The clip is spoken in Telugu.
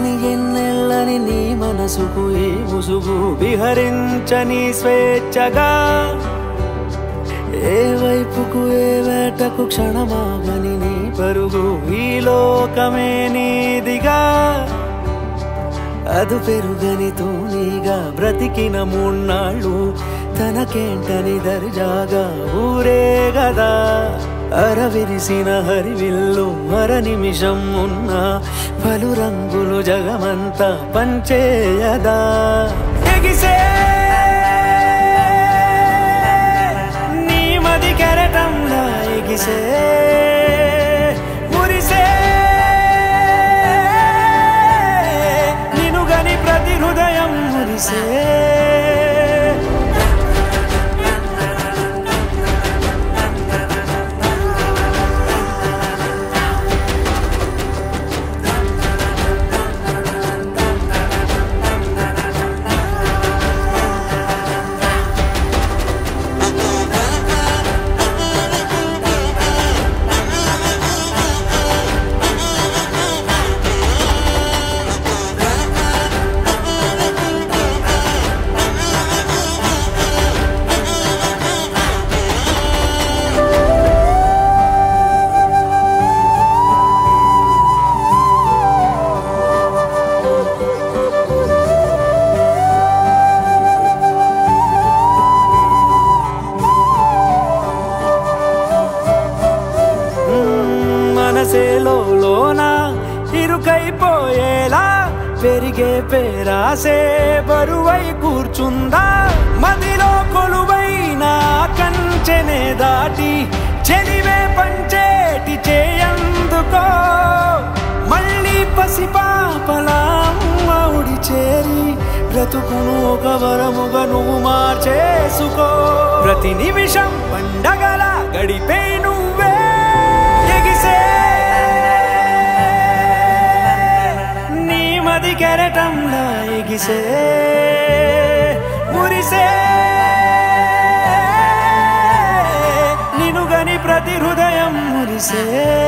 ఎరుగని ఎన్నెళ్ళని నీ మనసుకు ఏ ముసుగు విహరించని స్వేచ్ఛగా ఏ వైపుకు ఏ వేటకు క్షణమాగని నీ పరుగు ఈ లోకమే నీదిగా అది పెరుగని తూనీగా బ్రతికిన మూన్నాళ్ళు తనకేంటని దర్జాగా ఊరే గదా అరవిరిసిన హరివిల్లు మర నిమిషం ఉన్న పలు రంగులు జగమంతా పంచేయదా ఎగిసే నీ మది కెరటంలా ఎగిసే మురిసే నినుగని ప్రతి హృదయం మురిసే మనసేలో లోన ఇరుకైపోయేలా పెరిగే పేరాసే బరువై కూర్చుందా మదిలో కొలువైన కంచెనే దాటి చెలివే పంచేటి చేయందుకో మళ్ళీ పసిపాపలా మౌడి చేరి బ్రతుకును ఒక వరముగా నువ్వు మార్చేసుకో ప్రతి నిమిషం పండగల గడిపే నువ్వే ఎగిసే నీ మది కెరటంలా ఎగిసే మురిసే నినుగని ప్రతి హృదయం మురిసే